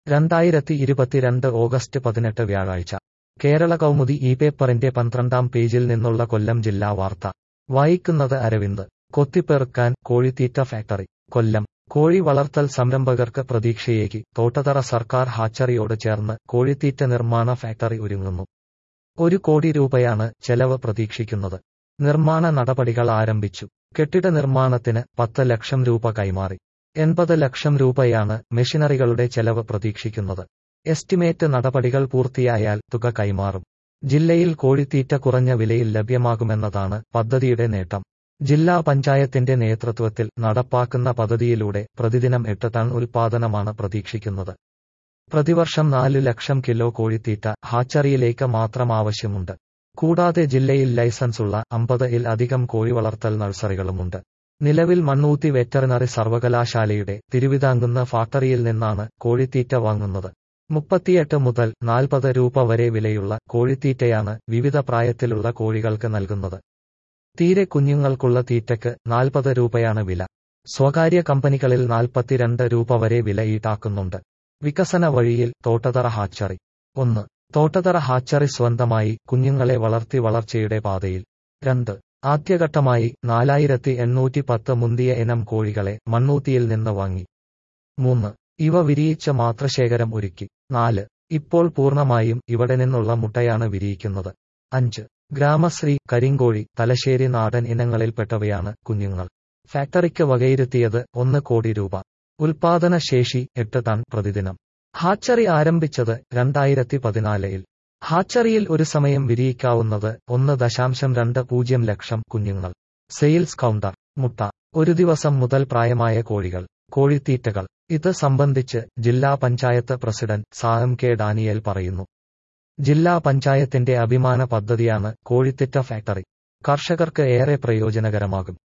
രണ്ടായിരത്തി ഇരുപത്തിരണ്ട് ഓഗസ്റ്റ് പതിനെട്ട് വ്യാഴാഴ്ച കേരള കൗമുദി ഈ പേപ്പറിന്റെ പന്ത്രണ്ടാം പേജിൽ നിന്നുള്ള കൊല്ലം ജില്ലാ വാർത്ത വായിക്കുന്നത് അരവിന്ദ് കൊത്തിപ്പെറുക്കാൻ കോഴിത്തീറ്റ ഫാക്ടറി കൊല്ലം കോഴി വളർത്തൽ സംരംഭകർക്ക് പ്രതീക്ഷയേകി തോട്ടതറ സർക്കാർ ഹാച്ചറിയോട് ചേർന്ന് കോഴിത്തീറ്റ നിർമ്മാണ ഫാക്ടറി ഒരുങ്ങുന്നു ഒരു കോടി രൂപയാണ് ചെലവ് പ്രതീക്ഷിക്കുന്നത് നിർമ്മാണ നടപടികൾ ആരംഭിച്ചു കെട്ടിട നിർമ്മാണത്തിന് പത്ത് ലക്ഷം രൂപ കൈമാറി എൺപത് ലക്ഷം രൂപയാണ് മെഷീനറികളുടെ ചെലവ് പ്രതീക്ഷിക്കുന്നത് എസ്റ്റിമേറ്റ് നടപടികൾ പൂർത്തിയായാൽ തുക കൈമാറും ജില്ലയിൽ കോഴിത്തീറ്റ കുറഞ്ഞ വിലയിൽ ലഭ്യമാകുമെന്നതാണ് പദ്ധതിയുടെ നേട്ടം ജില്ലാ പഞ്ചായത്തിന്റെ നേതൃത്വത്തിൽ നടപ്പാക്കുന്ന പദ്ധതിയിലൂടെ പ്രതിദിനം എട്ട് ടൺ ഉൽപാദനമാണ് പ്രതീക്ഷിക്കുന്നത് പ്രതിവർഷം നാല് ലക്ഷം കിലോ കോഴിത്തീറ്റ ഹാച്ചറിയിലേക്ക് മാത്രം ആവശ്യമുണ്ട് കൂടാതെ ജില്ലയിൽ ലൈസൻസുള്ള അമ്പത് ഇൽ അധികം കോഴി വളർത്തൽ നഴ്സറികളുമുണ്ട് നിലവിൽ മണ്ണൂത്തി വെറ്ററിനറി സർവകലാശാലയുടെ തിരുവിതാംകുന്ന ഫാക്ടറിയിൽ നിന്നാണ് കോഴിത്തീറ്റ വാങ്ങുന്നത് മുപ്പത്തിയെട്ട് മുതൽ നാൽപ്പത് രൂപ വരെ വിലയുള്ള കോഴിത്തീറ്റയാണ് വിവിധ പ്രായത്തിലുള്ള കോഴികൾക്ക് നൽകുന്നത് തീരെ കുഞ്ഞുങ്ങൾക്കുള്ള തീറ്റയ്ക്ക് നാൽപ്പത് രൂപയാണ് വില സ്വകാര്യ കമ്പനികളിൽ നാൽപ്പത്തിരണ്ട് രൂപ വരെ വില ഈടാക്കുന്നുണ്ട് വികസന വഴിയിൽ തോട്ടതറ ഹാച്ചറി ഒന്ന് തോട്ടതറ ഹാച്ചറി സ്വന്തമായി കുഞ്ഞുങ്ങളെ വളർത്തി വളർച്ചയുടെ പാതയിൽ രണ്ട് ആദ്യഘട്ടമായി നാലായിരത്തി എണ്ണൂറ്റി പത്ത് മുന്തിയ ഇനം കോഴികളെ മണ്ണൂത്തിയിൽ നിന്ന് വാങ്ങി മൂന്ന് ഇവ വിരിയിച്ച മാത്രശേഖരം ഒരുക്കി നാല് ഇപ്പോൾ പൂർണ്ണമായും ഇവിടെ നിന്നുള്ള മുട്ടയാണ് വിരിയിക്കുന്നത് അഞ്ച് ഗ്രാമശ്രീ കരിങ്കോഴി തലശ്ശേരി നാടൻ ഇനങ്ങളിൽപ്പെട്ടവയാണ് കുഞ്ഞുങ്ങൾ ഫാക്ടറിക്ക് വകയിരുത്തിയത് ഒന്ന് കോടി രൂപ ഉൽപാദന ശേഷി എട്ട് ടൺ പ്രതിദിനം ഹാച്ചറി ആരംഭിച്ചത് രണ്ടായിരത്തി പതിനാലിൽ ഹാച്ചറിയിൽ ഒരു സമയം വിരിയിക്കാവുന്നത് ഒന്ന് ദശാംശം രണ്ട് പൂജ്യം ലക്ഷം കുഞ്ഞുങ്ങൾ സെയിൽസ് കൗണ്ടർ മുട്ട ഒരു ദിവസം മുതൽ പ്രായമായ കോഴികൾ കോഴിത്തീറ്റകൾ ഇത് സംബന്ധിച്ച് ജില്ലാ പഞ്ചായത്ത് പ്രസിഡന്റ് സാം കെ ഡാനിയേൽ പറയുന്നു ജില്ലാ പഞ്ചായത്തിന്റെ അഭിമാന പദ്ധതിയാണ് കോഴിത്തിറ്റ ഫാക്ടറി കർഷകർക്ക് ഏറെ പ്രയോജനകരമാകും